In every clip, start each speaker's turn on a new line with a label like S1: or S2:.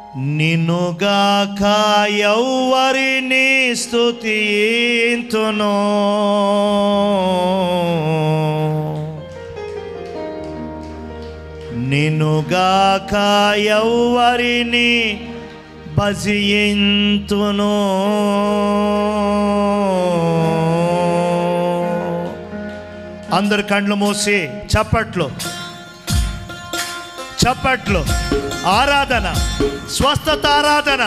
S1: నిన్నుగాక ఎవ్వరిని స్తుతింతును నిన్నుగాక ఎవ్వరిని భజింతును అందరు కండ్లు మూసి చప్పట్లు చప్పట్లు ఆరాధన స్వస్థత ఆరాధన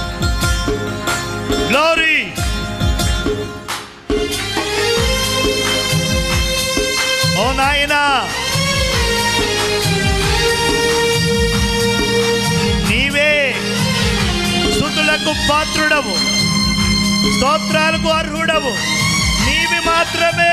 S1: గ్లోరీ ఓ నాయనా నీవే స్థుతులకు పాత్రుడవు స్తోత్రాలకు అర్హుడవు నీవి మాత్రమే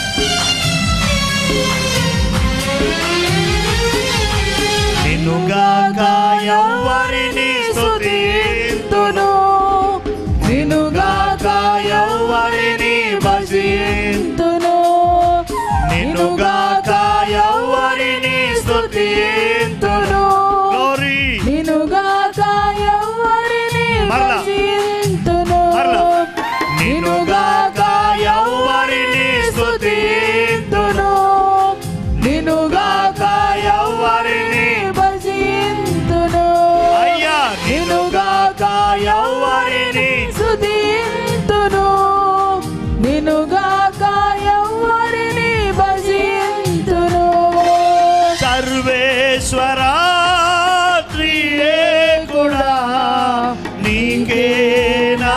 S1: నిన్నుగాక ఎవ్వరిని స్తుతింతును
S2: నిన్నుగాక
S1: ఎవ్వరిని భజింతును నిన్నుగాక ఎవ్వరిని స్తుతింతును గ్లోరీ
S2: నిన్నుగాక ఎవ్వరిని
S1: మరలా.
S2: భజింతును
S1: మరలా. నిన్నుగాక ఎవ్వరిని స్తుతింతును
S2: నిన్నుగాక
S1: ఎవ్వరిని
S2: భజింతును
S1: అయ్యా నిన్నుగాక ఎవ్వరిని
S2: స్తుతింతును నిన్నుగాక ఎవ్వరిని భజింతును
S1: సర్వేశ్వరా త్రియేకుడా నీకేనా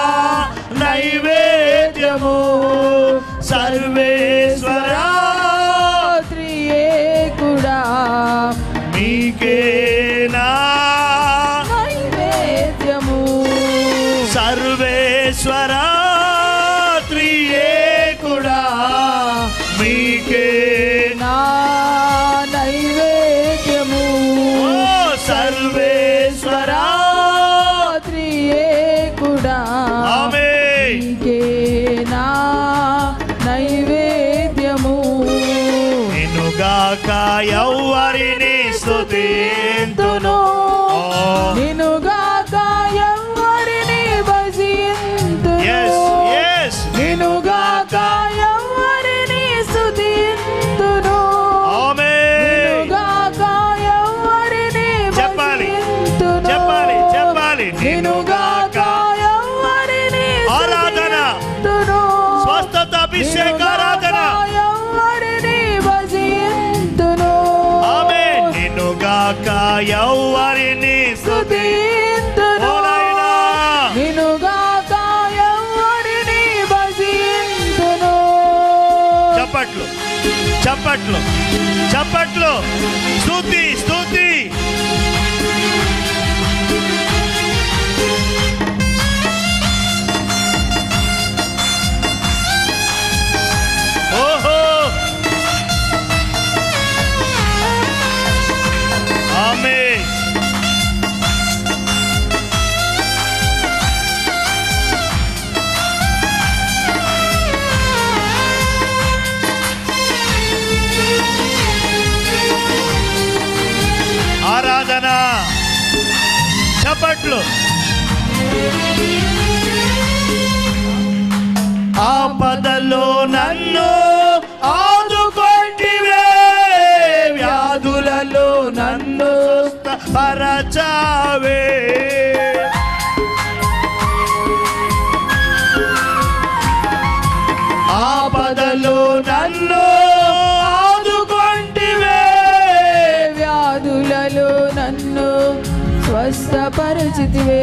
S1: నైవేద్యము సర్వేశ్వరా
S2: త్రియేకుడా
S1: నీకేనా
S2: నైవేద్యము
S1: సర్వేశ్వరా త్రియేకుడా మీకేనా
S2: నా నైవేద్యము
S1: ఓ సర్వేశ్వరా
S2: త్రియేకుడా
S1: ఆమేన్
S2: నీకే నా నైవేద్యము
S1: నిన్నుగాక ఎవ్వరిని స్తుతింతును ఓ,
S2: నిన్నుగాక ఎవ్వరిని భజింతును
S1: yes, yes.
S2: నిన్నుగాక ఎవ్వరిని స్తుతింతును
S1: ఆమేన్.
S2: నిన్నుగాక ఎవ్వరిని
S1: చెప్పాలి.
S2: భజింతును.
S1: చెప్పాలి, చెప్పాలి.
S2: నిన్నుగాక ఎవ్వరిని
S1: ఆరాధన.
S2: స్తుతింతును.
S1: స్వస్థత అభిషేక ఆరాధన
S2: ఎవ్వరిని భజింతును.
S1: ఆమేన్ నిన్నుగాక ఎవ్వరిని స్తుతి
S2: స్తుతింతును.
S1: ఓ నాయనా.
S2: నిన్నుగాక ఎవ్వరిని భజింతును.
S1: చప్పట్లు చప్పట్లు చప్పట్లు స్తుతి స్తుతి ఓహో ఆమేన్ ఆరాధన చప్పట్లు ఆపదలో నన్ను ఆదుకొంటివే వ్యాధులలో నన్ను పరచావే ఆపదలో నన్ను ఆదుకొంటివే
S2: వ్యాధులలో నన్ను స్వస్థపరచితివే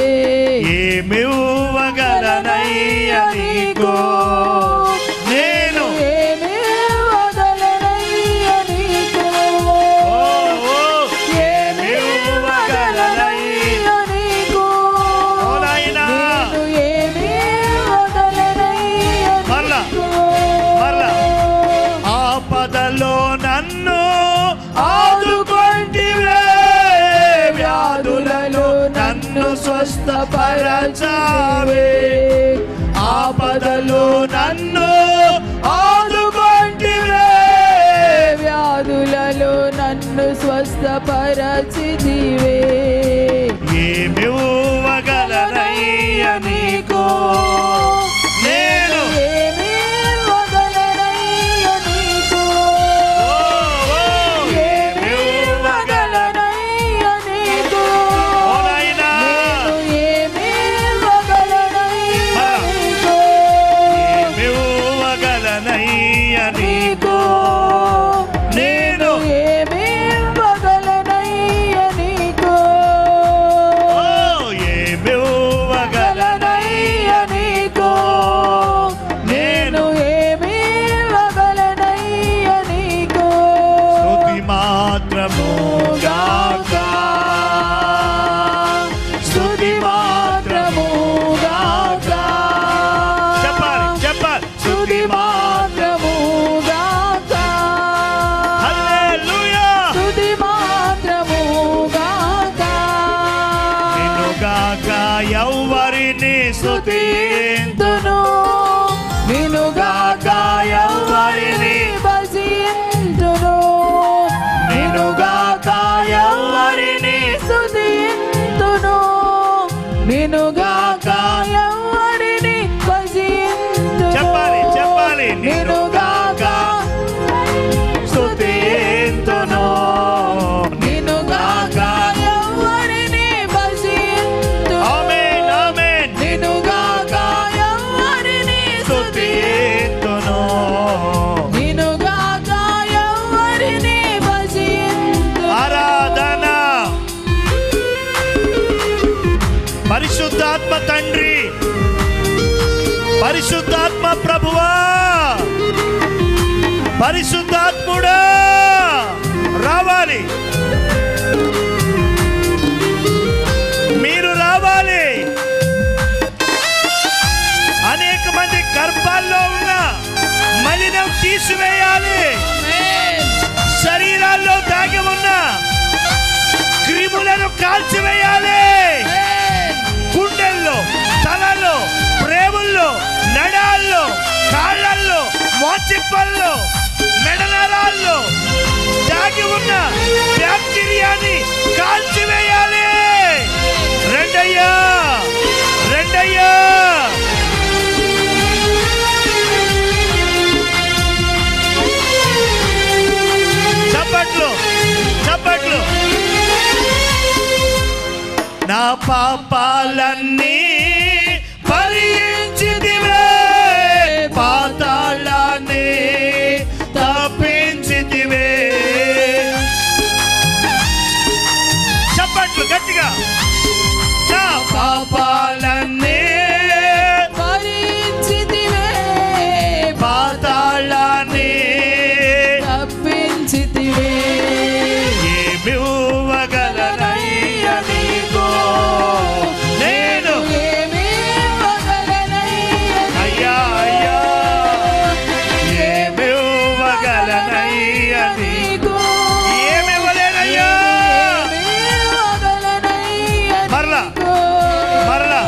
S1: ఏమివ్వగలనయ్య నీకు నేను
S2: ఏమీ వదలనయ్య నీకు.
S1: ఓ, ఓ,
S2: ఏమీ వదలనయ్య నీకు.
S1: ఓ నాయనా.
S2: నేను ఏమీ వదలనయ్య
S1: మరలా,
S2: నీకు.
S1: మరలా. ఆపదలో నన్ను ఆదుకొంటివే వ్యాధులలో నన్ను స్వస్థపరచావే ఆపదలో నన్ను ఆదుకొంటివే
S2: వ్యాధులలో నన్ను స్వస్థపరచితివే
S1: స్తుతింతును
S2: నినుగాక ఎవరిని భజింతును
S1: నినుగాక ఎవరిని
S2: స్తుతింతును నినుగాక ఎవరిని భజింతును
S1: చెప్పాలి, చెప్పాలి.
S2: నినుగాక
S1: స్తుతింతును
S2: నినుగాక ఎవరిని భజింతును
S1: ఆమేన్ ఆమేన్
S2: నినుగాక ఎవరిని
S1: స్తుతింతును
S2: నినుగాక ఎవరిని భజింతును
S1: ఆరాధన పరిశుద్ధాత్మ తండ్రి పరిశుద్ధాత్మ ప్రభువా పరిశుద్ధాత్ముడా రావాలి మీరు రావాలి అనేక మంది గర్భాల్లో ఉన్న మలినం తీసివేయాలి శరీరాల్లో దాగి ఉన్న క్రిములను కాల్చివేయాలి గుండెల్లో తలలో ప్రేముల్లో నడాల్లో కాళ్ళల్లో మోచిప్పల్లో మెడనరాల్లో దాగి ఉన్న బ్యాక్టీరియాని కాల్చివేయాలి రెండయ్యా రెండయ్యా చప్పట్లు చప్పట్లు నా పాపాలన్నీ భరించితివే పాతాళాన్ని తప్పించితివే చప్పట్లు గట్టిగా నా పాపాలన్నీ
S2: భరించితివే
S1: పాతాళాన్ని
S2: తప్పించితివే
S1: ఏమివ్వగలనయ్య నీకు నేను
S2: ఏమీ వదలనయ్య
S1: అయ్యా అయ్యా ఏమివ్వగలనయ్య నీకు
S2: నీకు
S1: ఏమివ్వలేనయ్యా
S2: ఏమీ వదలనయ్య
S1: మరలా.
S2: నీకు.
S1: మరలా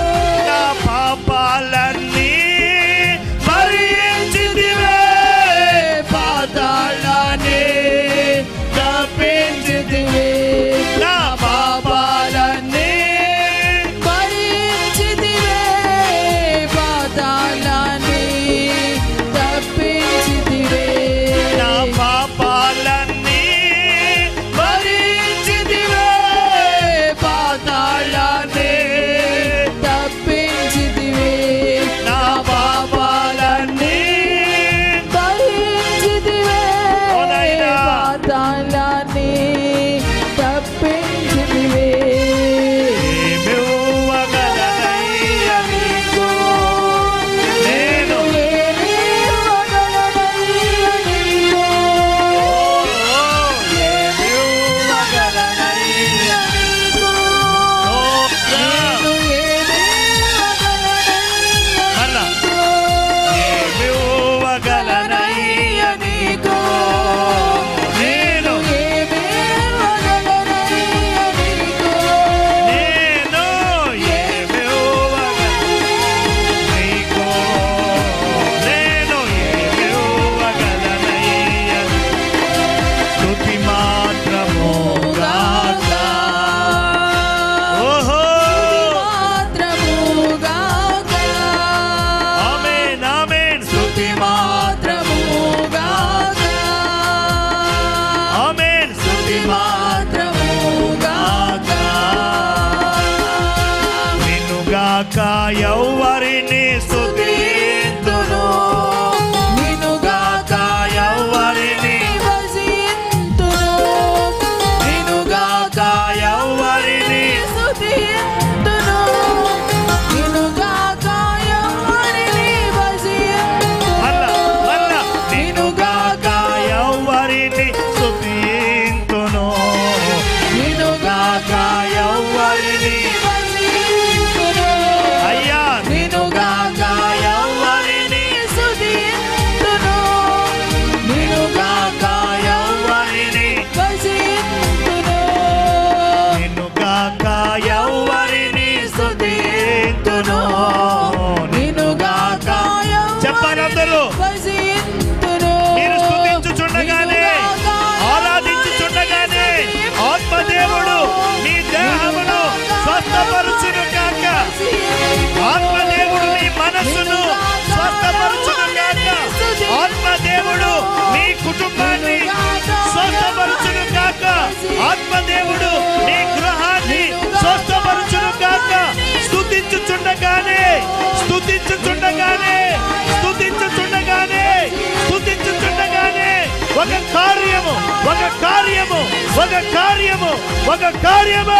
S1: కార్యము ఒక కార్యము ఒక కార్యము ఒక కార్యము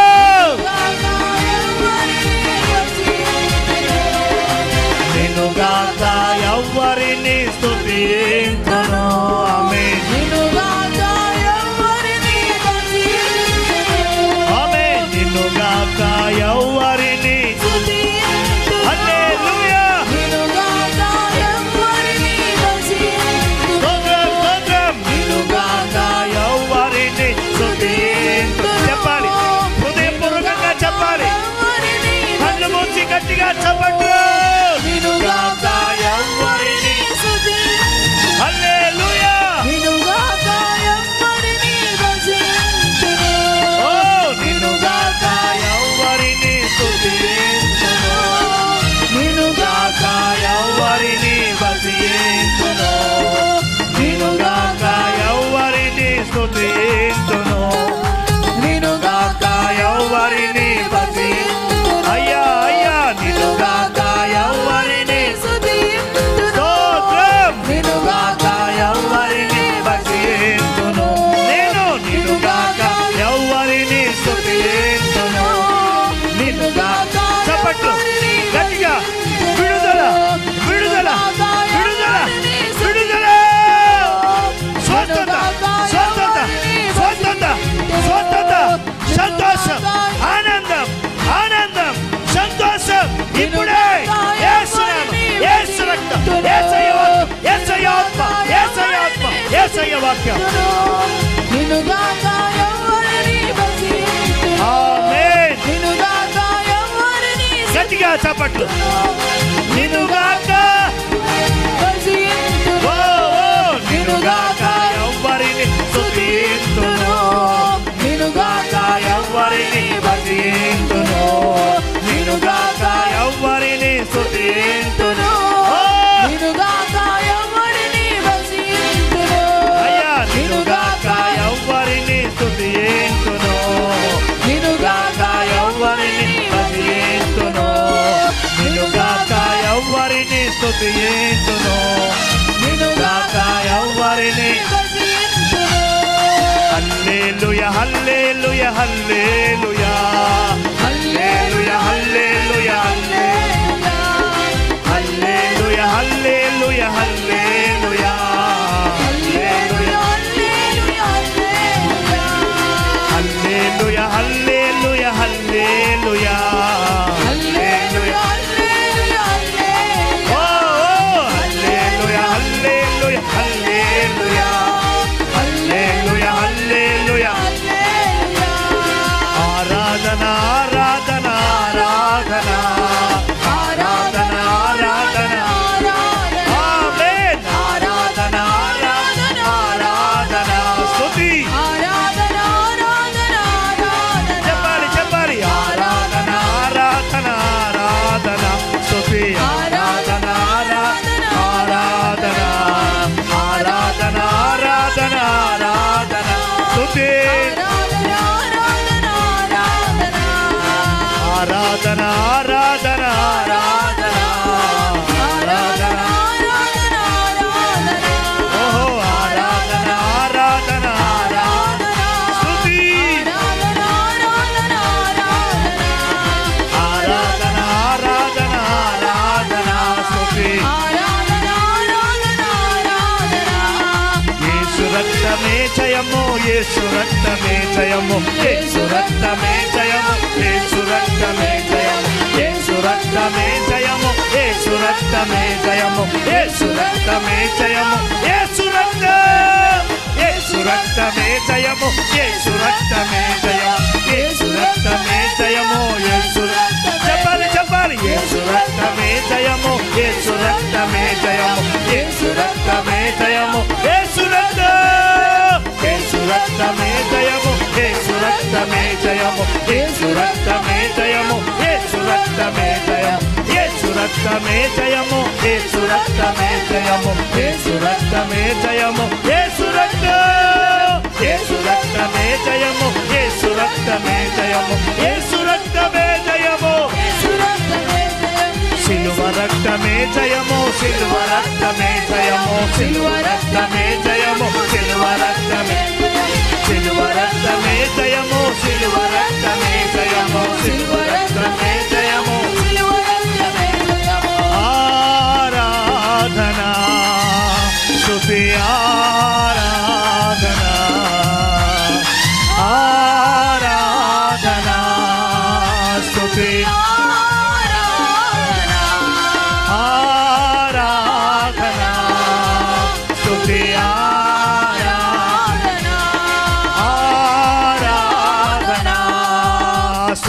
S1: నిన్నుగాక ఎవ్వరిని స్తుతింతును ఆమె ఆమె నిన్నుగాక ఎవ్వరిని హల్లెలూయా స్తోత్రం స్తోత్రం నిన్నుగాక ఎవ్వరిని స్తుతింతు చెప్పాలి హృదయపూర్వకంగా చెప్పాలి కళ్ళు మూసి గట్టిగా చెప్పండి నిన్నుగాక ఎవ్వరిని హల్లెలూయా ఓ నిన్నుగాక ఎవ్వరిని స్తుతింతును నిన్నుగాక ఎవ్వరిని భజింతును నిన్నుగాక ఎవ్వరిని స్తుతింతును నిన్నుగాక ఎవ్వరిని భజి అయ్యా అయ్యా నిన్నుగాక ఎవ్వరిని స్తోత్రం నిన్నుగాక ఎవ్వరిని భజింతును నేను నిన్నుగాక ఎవ్వరిని స్తుతింతును నిన్నుగాక చప్పట్లు గట్టిగా విడుదల విడుదల విడుదల విడుదల స్వస్థత స్వస్థత స్వస్థత స్వస్థత సంతోషం ఆనందం ఆనందం సంతోషం ఇప్పుడే యేసునామం యేసు రక్తం యేసయ్య వాక్యం యేసయ్య ఆత్మ యేసయ్య ఆత్మ యేసయ్య వాక్యం
S2: నిన్నుగాక ఎవరిని భజింతును?
S1: ఆమేన్
S2: నిన్నుగాక ఎవరిని
S1: గట్టిగా చప్పట్లు నిన్నుగాక
S2: భజింతును?
S1: ఓ ఓ నిన్నుగాక ఎవ్వరిని స్తుతింతును నిన్నుగాక ఎవ్వరిని భజింతును నిన్నుగాక ఎవ్వరిని స్తుతింతును ఓ
S2: నిన్నుగాక ఎవరిని భజింతును?
S1: అయ్యా నిన్నుగాక ఎవ్వరిని స్తుతింతును నిన్నుగాక ఎవ్వరిని భజింతును నిన్నుగాక ఎవ్వరిని స్తుతింతును నిన్నుగాక ఎవ్వరిని
S2: భజింతును.
S1: హల్లెలూయా హల్లెలూయా హల్లెలూయా హల్లెలూయా హల్లెలూయా హల్లెలూయా హల్లెలూయా హల్లెలూయా హల్లెలూయా హల్లెలూయా హల్లెలూయా హల్లెలూయా హల్లెలూయా ఓ ఓ హల్లెలూయా హల్లెలూయా హల్లెలూయా హల్లెలూయా హల్లెలూయా ఆరాధన ఆరాధన ఆరాధన ఆరాధన ఆరాధన ఆమేన్ ఆరాధన ఆరాధన ఆరాధన స్తుతి చెప్పాలి చెప్పాలి ఆరాధన ఆరాధన ఆరాధన స్తుతి ఆరాధన ఆరాధన ఆరాధన ఆరాధన ఆరాధన ఆరాధన స్తుతి ఆరాధన ఆరాధన ఆరాధన ఆరాధన ఓహో ఆరాధన ఆరాధన ఆరాధన స్తుతి ఆరాధన ఆరాధన ఆరాధన స్తుతి యేసు రక్తమే జయము యేసు రక్తమే జయము యేసు రక్తమే జయము యేసు రక్తమే జయము యేసు రక్తమే జయము యేసు రక్తమే జయము యేసు రక్తమే జయము యేసు రక్తం యేసు రక్తమే జయము యేసు రక్తమే జయము యేసు రక్తమే జయము యేసు రక్తం చెప్పాలి చెప్పాలి యేసు రక్తమే జయము యేసు రక్తమే జయము యేసు రక్తమే జయము యేసు రక్తం యేసు రక్తమే జయము యేసు రక్తమే జయము యేసు రక్తమే జయము యేసు రక్తమే జయము యేసు రక్తమే జయము యేసు రక్తమే జయము యేసు రక్తమే జయము యేసు రక్తం యేసు రక్తమే జయము యేసు రక్తమే జయము యేసు రక్తమే జయము సిలువ రక్తమే జయము సిలువ రక్తమే జయము సిలువ రక్తమే జయము సిలువ రక్తమే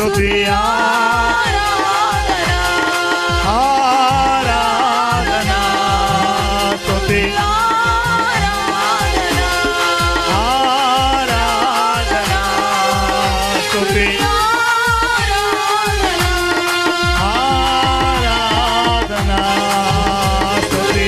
S1: స్తుతి
S2: ఆరాధన
S1: ఆరాధన స్తుతి
S2: ఆరాధన
S1: ఆరాధన స్తుతి
S2: ఆరాధన
S1: ఆరాధన స్తుతి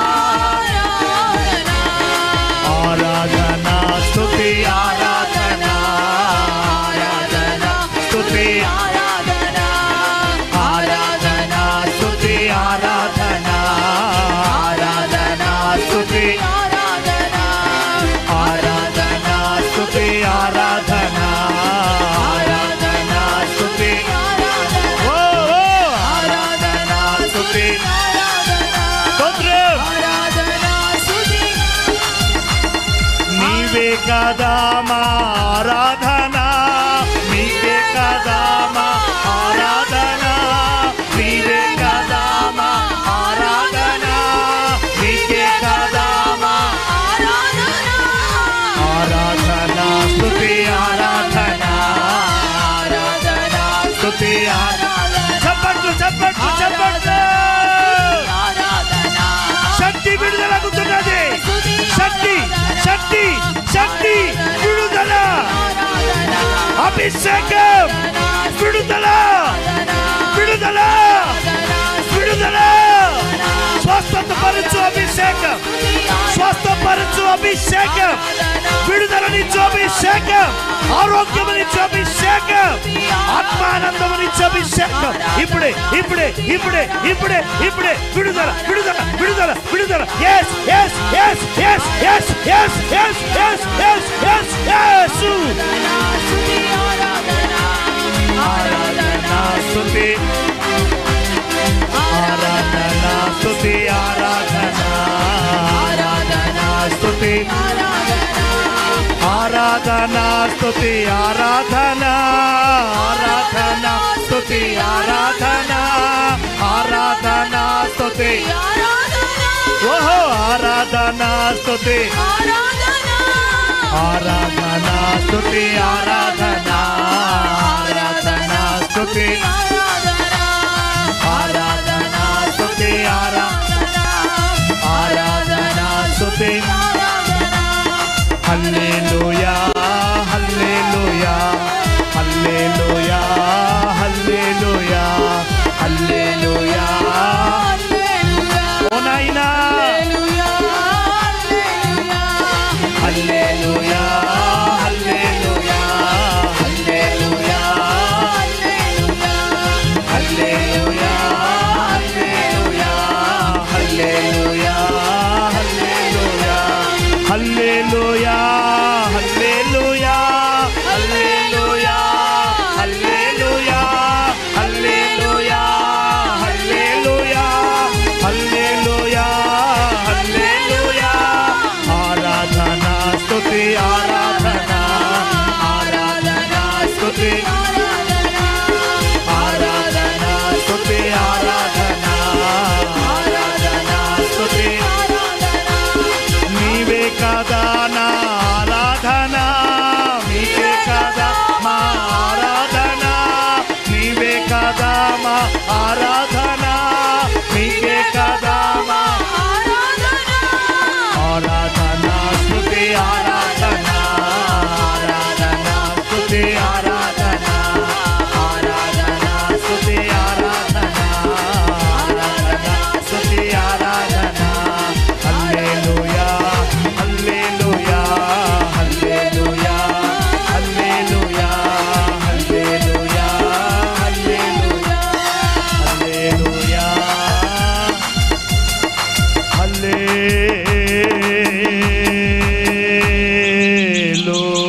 S2: ఆరాధన
S1: ఆరాధన స్తుతి ఆరాధన ఆరాధన స్తుతి
S2: ఆరాధన
S1: ఆరాధన స్తుతి ఆరాధన ఆరాధన స్తుతి
S2: ఆరాధన
S1: ఆరాధన స్తుతి ఆరాధన ఆరాధన స్తుతి ఓ ఓ ఆరాధన స్తుతి స్తోత్రం నీవే కదా మా ఆరాధన నీవే కదా మా ఆరాధన నీవే కదా మా ఆరాధన నీకే కదా మా ఆరాధన స్తుతి ఆరాధన ఆరాధన స్తుతి ఆరాధన చప్పట్లు చప్పట్లు చప్పట్లు శక్తి విడుదలగుతున్నది శక్తి శక్తి శక్తి విడుదల అభిషేకం విడుదల విడుదల విడుదల స్వస్థత పరచు అభిషేకం స్వస్థపరచు అభిషేకం విడుదలనిచ్చు అభిషేకం ఆరోగ్యమనిచ్చు అభిషేకం ఆత్మానందమనిచ్చు అభిషేకం ఇప్పుడే ఇప్పుడే ఇప్పుడే ఇప్పుడే ఇప్పుడే విడుదల విడుదల విడుదల విడుదల ఎస్ ఎస్ ఎస్ ఎస్ ఎస్ ఎస్ ఎస్ ఎస్ ఎస్ ఎస్ ఎస్ ఆరాధన స్తుతి ఆరాధన స్తుతి ఆరాధన ఆరాధన స్తుతి ఆరాధన స్తుతి ఆరాధన ఆరాధన స్తుతి ఆరాధన ఆరాధన స్తుతి ఓహో ఆరాధన స్తుతి ఆరాధన స్తుతి ఆరాధన ఆరాధన స్తుతి ఆరాధన స్తుతి ఆరాధన ఆరాధన స్తుతి హల్లెలూయా హల్లెలూయా హల్లెలూయా హల్లెలూయా హల్లెలూయా ఓ నాయనా హల్లెలూయా హల్లెలూయా హల్లెలూయా హల్లెలూయా హల్లెలూయా హల్లెలూయా హల్లెలూయా హల్లెలూయా హల్లెలూయా హల్లెలూయా హల్లెలూయా హల్లెలూయా హల్లెలూయా హల్లెలూయా ఆరాధన స్తుతి ఆరాధన ఆరాధన స్తుతి ఆరాధన స్తుతి ఆరాధన ఆరాధన స్తుతి నీవే కదా నా ఆరాధన నీవే కదా మా ఆరాధన నీవే కదా మా ఆరాధన నీకే కదా మా ఆరాధన స్తుతి ఆరాధన ఆరాధన స్తుతి ఆరాధన ఆరాధన స్తుతి ఆరాధన ఆరాధన స్తుతి ఆరాధన హల్లెలూయా హల్లెలూయా హల్లెలూయా హల్లెలూయా హల్లెలూయా హల్లెలూయా హల్లెలూయా హల్లెలూయా